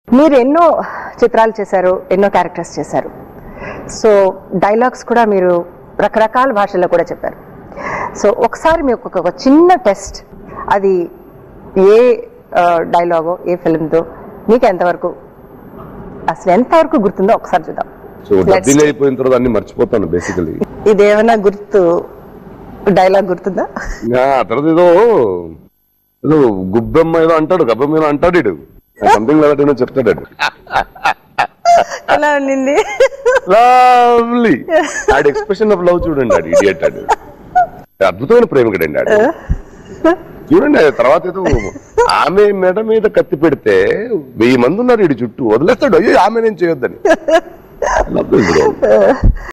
మీరు ఎన్నో చిత్రాలు చేశారు ఎన్నో క్యారెక్టర్స్ చేశారు సో డైలాగ్స్ కూడా మీరు రకరకాల భాషల్లో కూడా చెప్పారు సో ఒకసారి మీకు ఒక ఒక చిన్న టెస్ట్ అది ఏ డైలాగో ఏ ఫిల్మ్తో మీకు ఎంతవరకు అసలు ఎంతవరకు గుర్తుందో ఒకసారి చూద్దాం సో డబ్బింగ్ అయిపోయిన తర్వాత అన్ని మర్చిపోతాను బేసికలీ ఇదేమైనా గుర్తు డైలాగ్ గుర్తుందా ఆ తర్వాత ఏదో ఏదో గుబ్బెమ్మ ఏదో అంటాడు గబ్బెమ్మ ఏదో అంటాడు ఇడు సంథింగ్ లైక్ ఏదో చెప్తాడు అడు ఎలా ఉండింది లవ్లీ ఆడి ఎక్స్ప్రెషన్ ఆఫ్ లవ్ చూడండి ఆడు ఇడియట్ ఆడు అద్భుతమైన ప్రేమికుడండి ఆడు చూడండి ఆ తర్వాత ఏదో ఆమె మెడ మీద కత్తి పెడితే వెయ్యి మంది ఉన్నారు ఇడి చుట్టూ వదిలేస్తాడు అయ్యో ఆమె నేను చేయొద్దని Love this bro.